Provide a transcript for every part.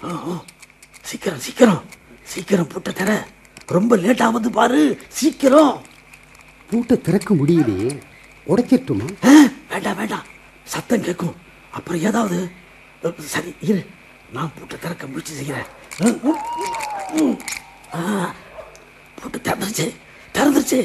ஆ, ஆ. சீக்கிரம் சீக்கிரம் சீக்கிரம் பூட்டை தர ரொம்ப லேட் ஆகுது பாரு சீக்கிரம் பூட்டை திறக்க முடியலையே உடைச்சிட்டுமா ஆ, வேண்டாம் வேண்டாம் சத்தம் கேட்கும் அப்புறம் ஏதாவது அ, சரி இரு நான் பூட்டை திறக்க முயற்சி செய்கிறேன் ம், ம், ம். ஆ, பூட்டு திறந்துருச்சு திறந்துருச்சு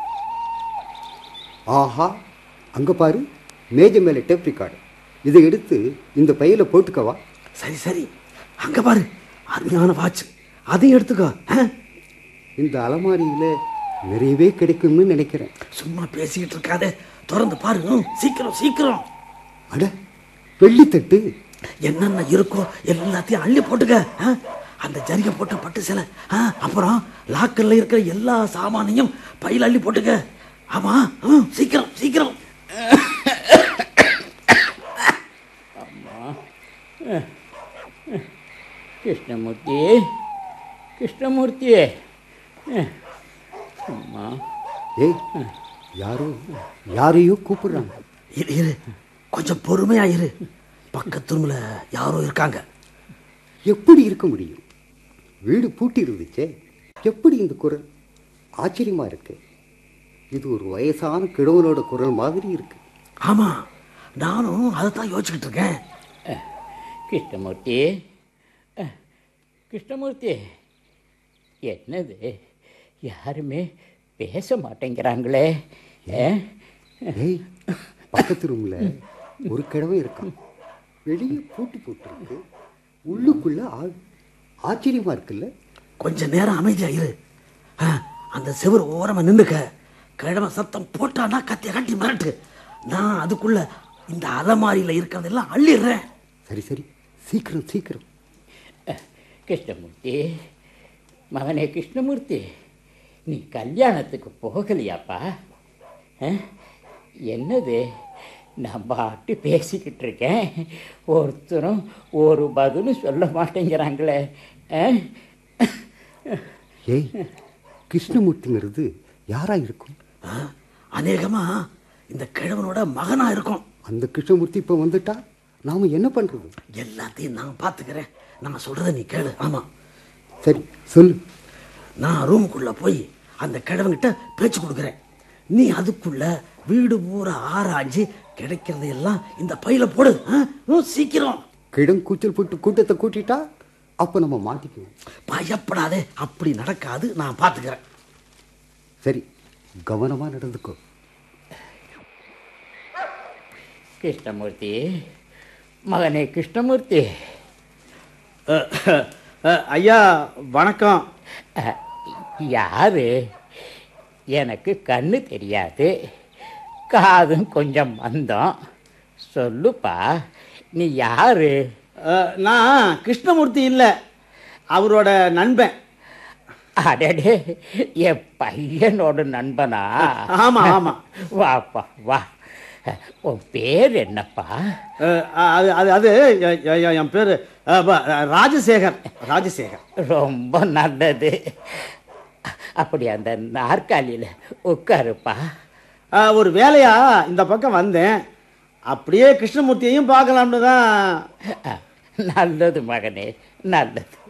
ஆஹா அங்க பாரு மேஜை மேலே டேப் ரெக்கார்டு இதை எடுத்து இந்த பையில போட்டுக்கவா சரி சரி அங்க பாரு அருமையான வாட்ச் அதையும் எடுத்துக்கோ ஆ? இந்த அலமாரியில நிறையவே கிடைக்கும்னு நினைக்கிறேன் சும்மா பேசிக்கிட்டு இருக்காதே திறந்து பாரு ம், சீக்கிரம் சீக்கிரம் அட வெள்ளித்தட்டு என்னென்ன இருக்கோ எல்லாத்தையும் அள்ளி போட்டுக்க ஆ? அந்த ஜரிகை போட்ட பட்டு சிலை ஆ, அப்புறம் லாக்கர்ல இருக்கிற எல்லா சாமானையும் பையில அள்ளி போட்டுக்க ஆமா ம், சீக்கிரம் சீக்கிரம் கிருஷ்ணமூர்த்தி கிருஷ்ணமூர்த்தி அம்மா ஏய் யாரோ யாரையோ கூப்பிடுறாங்க இரு இரு கொஞ்சம் பொறுமையா இரு பக்கத்து ரூம்ல யாரோ இருக்காங்க எப்படி இருக்க முடியும் வீடு பூட்டி இருந்துச்சே எப்படி இந்த குரல் ஆச்சரியமா இருக்கு இது ஒரு வயசான கிழவனோட குரல் மாதிரி இருக்கு ஆமா நானும் அதைத்தான் யோசிச்சுக்கிட்டு இருக்கேன் கிருஷ்ணமூர்த்தி அஹ், கிருஷ்ணமூர்த்தி என்னது யாருமே பேச மாட்டேங்கிறாங்களே அஹ், ஏய் பக்கத்து ரூம்ல ஒரு கிழவன் இருக்கான் வெளியே பூட்டி போட்டிருக்கு உள்ளுக்குள்ள ஆள் ஆச்சரியமா இருக்குல்ல கொஞ்ச நேரம் அமைதியா இரு ஆ, அந்த செவர் ஓரமா நின்னுக்க கிழமை சத்தம் போட்டானா கத்திய கட்டி மிரட்டு நான் அதுக்குள்ள இந்த அலமாரியில இருக்கிறதெல்லாம் அள்ளிடுறேன் சரி சரி சீக்கிரம் சீக்கிரம் அஹ், கிருஷ்ணமூர்த்தி மகனே கிருஷ்ணமூர்த்தி நீ கல்யாணத்துக்கு போகலையாப்பா அஹ், என்னது நான் பாட்டு பேசிக்கிட்டு இருக்கேன் ஒருத்தரும் ஒரு பதிலும் சொல்ல மாட்டேங்கிறாங்களே அஹ்? ஏய் கிருஷ்ணமூர்த்திங்கிறது யாரா இருக்கும் ஆ, அநேகமா இந்த கிழவனோட மகனா இருக்கும் அந்த கிருஷ்ணமூர்த்தி இப்போ வந்துட்டா நாம என்ன பண்றது எல்லாத்தையும் நான் பார்த்துக்கிறேன் நான் சொல்றதை நீ கேளு ஆமா சரி சொல்லு நான் ரூமுக்குள்ள போய் அந்த கிழவன்கிட்ட பேச்சு கொடுக்குறேன் நீ அதுக்குள்ள வீடு பூரா ஆராய்ஞ்சு கிடைக்கிறதை எல்லாம் இந்த பையில போடு ஆ? ம், சீக்கிரம் கிடம் கூச்சல் போட்டு கூட்டத்தை கூட்டிட்டா அப்போ நம்ம மாட்டிக்குவோம் பயப்படாதே அப்படி நடக்காது நான் பார்த்துக்கிறேன் சரி கவனமா நடந்துக்கோ கிருஷ்ணமூர்த்தி மகனே கிருஷ்ணமூர்த்தி ஐயா வணக்கம் அஹ், யாரு எனக்கு கண்ணு தெரியாது காதும் கொஞ்சம் மந்தம் சொல்லுப்பா நீ யாரு அஹ், நான் கிருஷ்ணமூர்த்தி இல்லை அவரோட நண்பன் அடடே என் பையனோட நண்பனா ஆமா, ஆமா. வாப்பா வா உன் பேர் என்னப்பா அஹ், அது அது அது எ- எ- என் பேர் ராஜசேகர் ராஜசேகர் ரொம்ப நல்லது அப்படி அந்த நாற்காலியில் உட்காருப்பா அஹ், ஒரு வேலையா இந்த பக்கம் வந்தேன் அப்படியே கிருஷ்ணமூர்த்தியையும் பார்க்கலாம்னு தான் நல்லது மகனே நல்லது